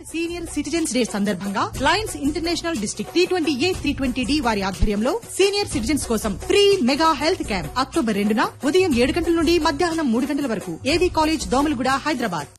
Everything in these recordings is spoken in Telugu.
సీనియర్ సిటిజన్స్ డే సందర్భంగా lions international district T twenty A three twenty D వారి ఆధ్వర్యంలో సీనియర్ సిటిజన్స్ కోసం free mega health camp October రెండున ఉదయం ఏడు గంటల నుండి మధ్యాహ్నం మూడు గంటల వరకు ఏవీ కాలేజ్ దోమలగూడ హైదరాబాద్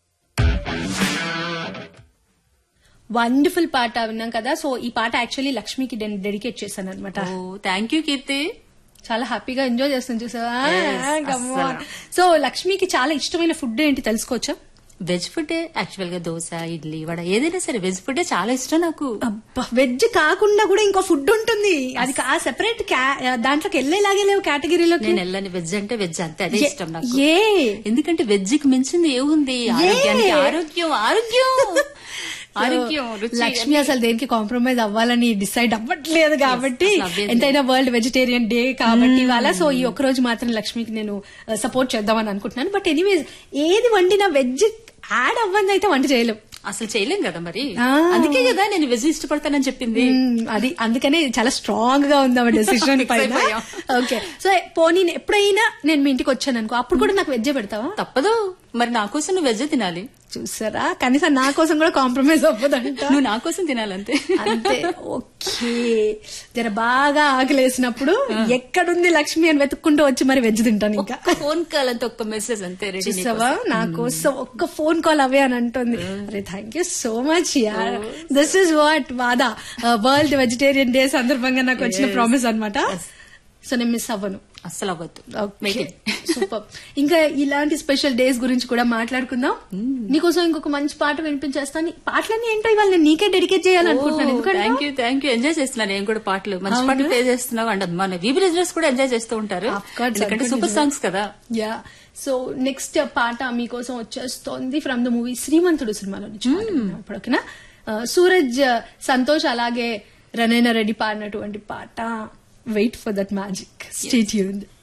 వండర్ఫుల్ పాట విన్నాం కదా సో ఈ పాట యాక్చువల్లీ లక్ష్మికి నేను డెడికేట్ చేశాను అనమాట ఓ థ్యాంక్ యూ కీర్తి చాలా హ్యాపీగా ఎంజాయ్ చేస్తాను చూసావా Yes, Come on. అస్సలు. సో లక్ష్మికి చాలా ఇష్టమైన ఫుడ్ ఏంటి తెలుసుకోవచ్చా వెజ్ ఫుడ్ యాక్చువల్ గా దోశ ఇడ్లీ వడ ఏదైనా సరే వెజ్ ఫుడ్ చాలా ఇష్టం నాకు అబ్బా వెజ్ కాకుండా కూడా ఇంకో ఫుడ్ ఉంటుంది అది ఆ సెపరేట్ దాంట్లోకి వెళ్ళేలాగే లేవు కేటగిరీలోకి నేను వెళ్ళని వెజ్ అంటే వెజ్ అంతే అదే ఏ- ఇష్టం నాకు ఏ ఎందుకంటే వెజ్ కి మించింది ఏముంది ఆరోగ్యానికి ఆరోగ్యం ఆరోగ్యం ఆరోగ్యం రుచి లక్ష్మి అసలు దేనికి కాంప్రమైజ్ అవ్వాలని డిసైడ్ అవ్వట్లేదు కాబట్టి అసలు అవ్వేది ఎంతైనా వరల్డ్ వెజిటేరియన్ డే కాబట్టి ఇవాళ సో ఈ ఒక్క రోజు మాత్రం లక్ష్మికి నేను సపోర్ట్ చేద్దామని అనుకుంటున్నాను బట్ ఎనీవేస్ ఏది వండినా వెజ్ యాడ్ అవ్వంది అయితే వంట చేయలేం అసలు చేయలేం కదా మరి ఆ. అందుకే కదా నేను వెజ్ ఇష్టపడతానని చెప్పింది మ్మ్, అది అందుకనే చాలా స్ట్రాంగ్ గా ఉంది ఆమె డెసిషన్ Fix పైన అయిపోయాం. ఓకే సో పోనీ ఎప్పుడైనా నేను మీ ఇంటికి వచ్చాను అనుకో అప్పుడు కూడా నాకు వెజ్జే పెడతావా తప్పదు మరి నా కోసం నువ్వు వెజ్ తినాలి చూసారా కనీసం నా కోసం కూడా కాంప్రమైజ్ అవ్వదంట నువ్వు నా కోసం తినాలంతే అంతే ఓకే జర బాగా ఆకలేసినప్పుడు ఎక్కడుంది లక్ష్మి అని వెతుక్కుంటూ వచ్చి మరి వెజ్ తింటాను ఇంకా ఒక్క ఫోన్ కాల్ అంతే ఒక్క మెసేజ్ అంతే రెడీ చూసావా నా కోసం ఒక్క ఫోన్ కాల్ అవే అని అంటుంది అరే థ్యాంక్ యూ సో మచ్ యార్ దిస్ ఇస్ వాట్ వాదా వరల్డ్ వెజిటేరియన్ డే సందర్భంగా నాకు వచ్చిన Yes. ప్రామిస్ అన్నమాట సో నేను మిస్ అవ్వను అస్సలు అవ్వద్దు Make it. సూపర్ ఇంకా ఇలాంటి స్పెషల్ డేస్ గురించి కూడా మాట్లాడుకుందాం నీకోసం ఇంకొక మంచి పాట వినిపించేస్తాను పాటలన్నీ ఏంటో ఇవాళ నేను నీకే డెడికేట్ చేయాలనుకుంటున్నాను ఎందుకంటే thank you thank you enjoy చేస్తున్నాను నేను కూడా పాటలు మంచి పాటలు ప్లే చేస్తున్నావు అండ్ మన వీబీ లిజనర్స్ కూడా ఎంజాయ్ చేస్తూ ఉంటారు Of course, ఎందుకంటే of సూపర్ course. సాంగ్స్ కదా యా సో నెక్స్ట్ పాట మీకోసం వచ్చేస్తోంది ఫ్రమ్ ద మూవీ శ్రీమంతుడు సినిమాలో నుంచి పాట విన్నాం ఇప్పుడు ఓకేనా ఆ, సూరజ్ సంతోష్ అలాగే రణేన రెడ్డి పాడినటువంటి పాట wait for that magic stay tuned